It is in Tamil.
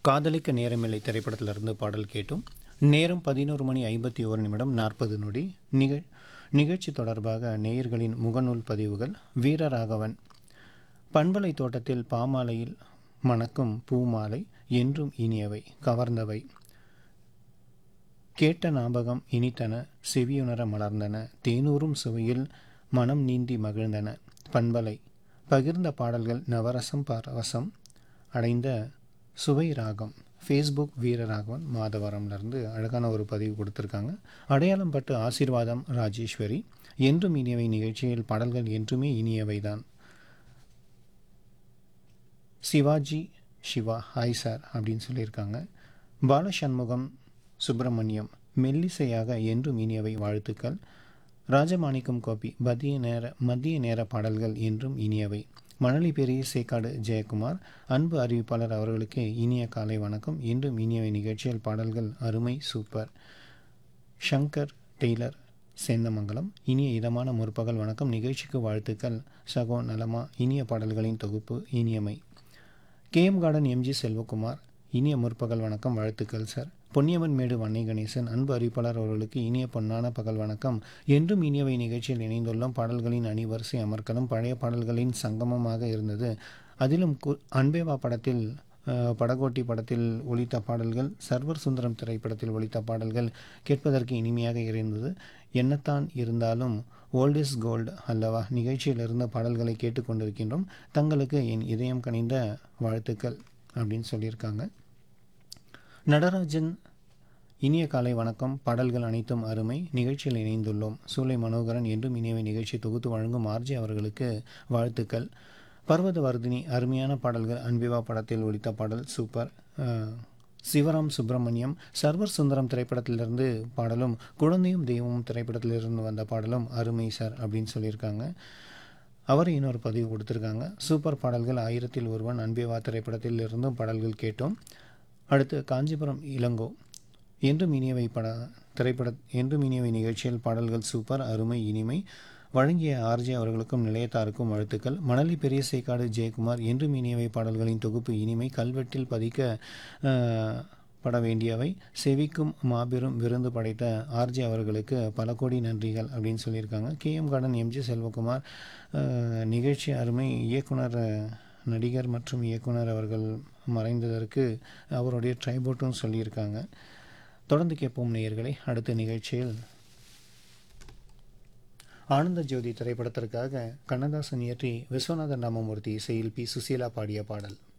காதலிக்க நேரமில்லை திரைப்படத்திலிருந்து பாடல் கேட்டும் நேரம் பதினோரு மணி ஐம்பத்தி ஒரு நிமிடம் நாற்பது நொடி நிகழ் நிகழ்ச்சி தொடர்பாக நேயர்களின் முகநூல் பதிவுகள் வீரராகவன் பண்பலை தோட்டத்தில் பாமாலையில் மணக்கும் பூமாலை என்றும் இனியவை கவர்ந்தவை கேட்ட ஞாபகம் இனித்தன செவியுணர மலர்ந்தன தேனூரும் சுவையில் மனம் நீந்தி மகிழ்ந்தன பண்பலை பகிர்ந்த பாடல்கள் நவரசம் பரவசம் அடைந்த சுவை ராகம் ஃபேஸ்புக் வீரராகவன் மாதவரம்லேருந்து அழகான ஒரு பதிவு கொடுத்துருக்காங்க அடையாளம் பட்டு ஆசீர்வாதம் ராஜேஸ்வரி என்றும் இனியவை நிகழ்ச்சியில் பாடல்கள் என்றுமே இனியவைதான் சிவாஜி சிவா ஹாய் சார் அப்படின்னு சொல்லியிருக்காங்க பாலசண்முகம் சுப்பிரமணியம் மெல்லிசையாக என்றும் இனியவை வாழ்த்துக்கள் ராஜமாணிக்கம் கோபி மதிய நேர மதிய நேர பாடல்கள் என்றும் இனியவை மணலி பெரிய சேக்காடு ஜெயக்குமார் அன்பு அறிவிப்பாளர் அவர்களுக்கு இனிய காலை வணக்கம் என்றும் இனியவை நிகழ்ச்சியில் பாடல்கள் அருமை சூப்பர் ஷங்கர் டெய்லர் சேந்தமங்கலம் இனிய இதமான முற்பகல் வணக்கம் நிகழ்ச்சிக்கு வாழ்த்துக்கள் சகோ நலமா இனிய பாடல்களின் தொகுப்பு இனியமை கேஎம் கார்டன் எம்ஜி செல்வகுமார் இனிய முற்பகல் வணக்கம் வாழ்த்துக்கள் சார் பொன்னியம்மன் மேடு வன்னை கணேசன் அன்பு அறிவிப்பாளர் அவர்களுக்கு இனிய பொன்னான பகல் வணக்கம் என்றும் இனியவை நிகழ்ச்சியில் இணைந்துள்ளோம் பாடல்களின் அணிவரிசை அமர்க்கலும் பழைய பாடல்களின் சங்கமமாக இருந்தது அதிலும் கு அன்பேவா படத்தில் அஹ், படகோட்டி படத்தில் ஒலித்த பாடல்கள் சர்வர் சுந்தரம் திரைப்படத்தில் ஒலித்த பாடல்கள் கேட்பதற்கு இனிமையாக இருந்தது என்னத்தான் இருந்தாலும் ஓல்ட் இஸ் கோல்டு அல்லவா நிகழ்ச்சியில் இருந்த பாடல்களை கேட்டுக்கொண்டிருக்கின்றோம் தங்களுக்கு என் இதயம் கனிந்த வாழ்த்துக்கள் அப்படின்னு சொல்லியிருக்காங்க நடராஜன் இனிய காலை வணக்கம் பாடல்கள் அனைத்தும் அருமை நிகழ்ச்சியில் இணைந்துள்ளோம் சூலை மனோகரன் என்றும் இனியவை நிகழ்ச்சி தொகுத்து வழங்கும் ஆர்ஜி அவர்களுக்கு வாழ்த்துக்கள் பர்வத வர்தினி அருமையான பாடல்கள் அன்பிவா படத்தில் ஒலித்த பாடல் சூப்பர் அஹ், சிவராம் சுப்பிரமணியம் சர்வர் சுந்தரம் திரைப்படத்திலிருந்து பாடலும் குழந்தையும் தெய்வமும் திரைப்படத்திலிருந்து வந்த பாடலும் அருமை சார் அப்படின்னு சொல்லியிருக்காங்க அவர் இன்னொரு பதிவு கொடுத்துருக்காங்க சூப்பர் பாடல்கள் ஆயிரத்தில் ஒருவன் அன்பேவா திரைப்படத்தில் இருந்தும் பாடல்கள் கேட்டோம் அடுத்து காஞ்சிபுரம் இளங்கோ என்றும் இனியவை பட திரைப்பட என்றும் இனியவை நிகழ்ச்சியில் பாடல்கள் சூப்பர் அருமை இனிமை வழங்கிய ஆர்ஜே அவர்களுக்கும் நிலையத்தாருக்கும் வாழ்த்துக்கள் மணலி பெரிய சேக்காடு ஜெயக்குமார் என்றும் இனியவை பாடல்களின் தொகுப்பு இனிமை கல்வெட்டில் பதிக்க அஹ், பட வேண்டியவை செவிக்கும் மாபெரும் விருந்து படைத்த ஆர்ஜே அவர்களுக்கு பல கோடி நன்றிகள் அப்படின்னு சொல்லியிருக்காங்க கேஎம் கார்டன் எம்ஜி செல்வகுமார் அஹ், நிகழ்ச்சி அருமை இயக்குனர் அஹ், நடிகர் மற்றும் இயக்குனர் அவர்கள் மறைந்ததற்கு அவருடைய ட்ரைபோட்டும் சொல்லியிருக்காங்க தொடர்ந்து கேட்போம் நேயர்களை அடுத்த நிகழ்ச்சியில் ஆனந்த ஜோதி திரைப்படத்திற்காக கண்ணதாசன் இயற்றி விஸ்வநாதன் ராமமூர்த்தி இசையில் பி சுசீலா பாடிய பாடல்